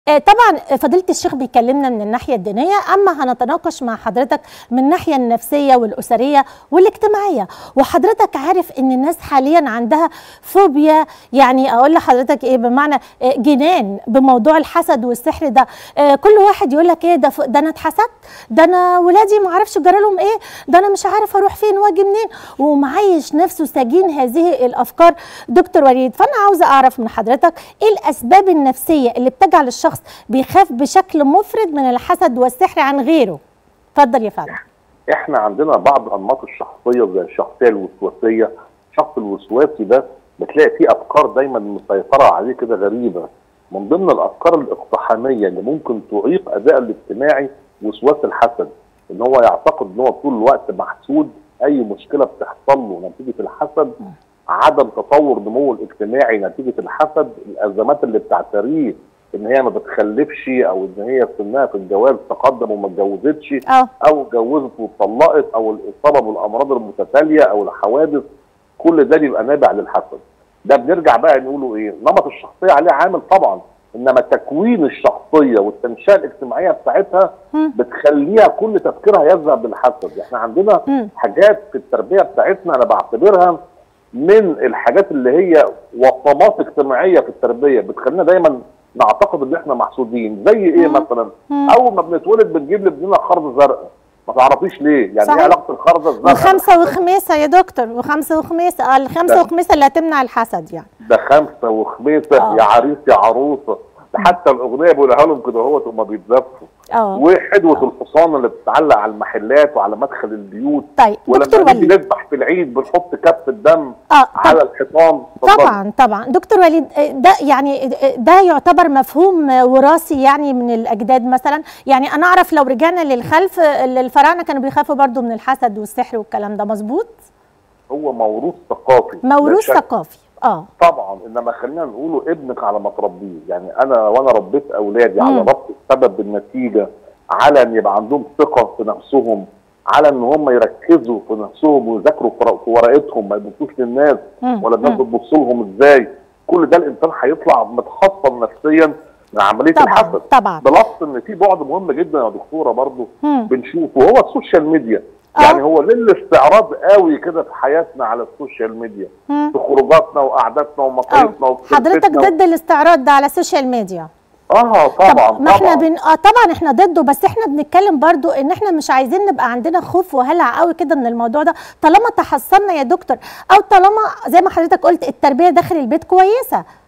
آه، طبعا فضيله الشيخ بيكلمنا من الناحيه الدينيه اما هنتناقش مع حضرتك من الناحيه النفسيه والاسريه والاجتماعيه وحضرتك عارف ان الناس حاليا عندها فوبيا يعني اقول لحضرتك ايه بمعنى آه، جنان بموضوع الحسد والسحر ده آه، كل واحد يقول لك ايه ده ف- ده انا اتحسدت ده انا ولادي ما اعرفش جرى لهم ايه ده انا مش عارف اروح فين واجي منين ومعيش نفسه سجين هذه الافكار دكتور وليد فانا عاوزه اعرف من حضرتك ايه الاسباب النفسيه اللي بتجعل الشخص بيخاف بشكل مفرط من الحسد والسحر عن غيره اتفضل يا فندم احنا عندنا بعض انماط الشخصيه زي الشخصيه الوسواسيه الشخص الوسواسي ده بتلاقي فيه افكار دايما مسيطره عليه كده غريبه من ضمن الافكار الاقتحاميه اللي ممكن تعيق اداء الاجتماعي وسواس الحسد ان هو يعتقد ان هو طول الوقت محسود اي مشكله بتحصل له نتيجه الحسد عدم تطور نموه الاجتماعي نتيجه الحسد الازمات اللي بتعتريه ان هي ما بتخلفش او ان هي سنها في الجواز تقدم وما اتجوزتش اه او اتجوزت واتطلقت او الاصابه بالامراض المتتاليه او الحوادث كل ده بيبقى نابع للحسد ده بنرجع بقى نقوله ايه نمط الشخصيه عليه عامل طبعا انما تكوين الشخصيه والتنشئه الاجتماعيه بتاعتها مم. بتخليها كل تفكيرها يذهب للحسد احنا عندنا مم. حاجات في التربيه بتاعتنا انا بعتبرها من الحاجات اللي هي وصمات اجتماعيه في التربيه بتخلينا دايما نعتقد ان احنا محسودين زي ايه مم. مثلا مم. اول ما بنتولد بنجيب لابننا خرزه زرقاء ما تعرفيش ليه يعني صحيح. ايه علاقه الخرزه الزرقاء وخمسه وخميسه يا دكتور وخمسه وخميسه آه، الخمسه ده- وخميسه اللي هتمنع الحسد يعني ده خمسه وخميسه آه. يا عريس يا عروسه ده حتى الاغنيه بيقولها لهم كده اهوت هما بيتزفوا اه وحدوه الحصان اللي بتتعلق على المحلات وعلى مدخل البيوت طيب دكتور ولما نيجي وليد نذبح في العيد بنحط كف الدم اه طب على الحيطان اتفضل. طبعا طبعا دكتور وليد آه، ده يعني آه، ده يعتبر مفهوم آه، وراثي يعني من الاجداد مثلا يعني انا اعرف لو رجعنا للخلف آه، الفراعنه كانوا بيخافوا برضو من الحسد والسحر والكلام ده مظبوط هو موروث ثقافي موروث لا شك. ثقافي اه طبعا انما خلينا نقوله ابنك على ما تربيه يعني انا وانا ربيت اولادي على مم. ربط السبب بالنتيجه على ان يبقى عندهم ثقه في نفسهم على ان هم يركزوا في نفسهم ويذاكروا في ورق- في ورقتهم ما يبصوش للناس مم. ولا الناس مم. بتبص لهم ازاي كل ده الانسان هيطلع متحصن نفسيا من عمليه طبعا الحسد طبعا بلس ان في بعد مهم جدا يا دكتوره برضو مم. بنشوفه هو السوشيال ميديا آه. يعني هو ليه الاستعراض قوي كده في حياتنا على السوشيال ميديا مم. في خروجاتنا وقعداتنا ومصايفنا اه وفي حضرتك خرفتنا. ضد الاستعراض ده على السوشيال ميديا اه طبعا طب ما احنا طبعا بن... اه طبعا احنا ضده بس احنا بنتكلم برضو ان احنا مش عايزين نبقى عندنا خوف وهلع قوي كده من الموضوع ده طالما تحصلنا يا دكتور او طالما زي ما حضرتك قلت التربيه داخل البيت كويسه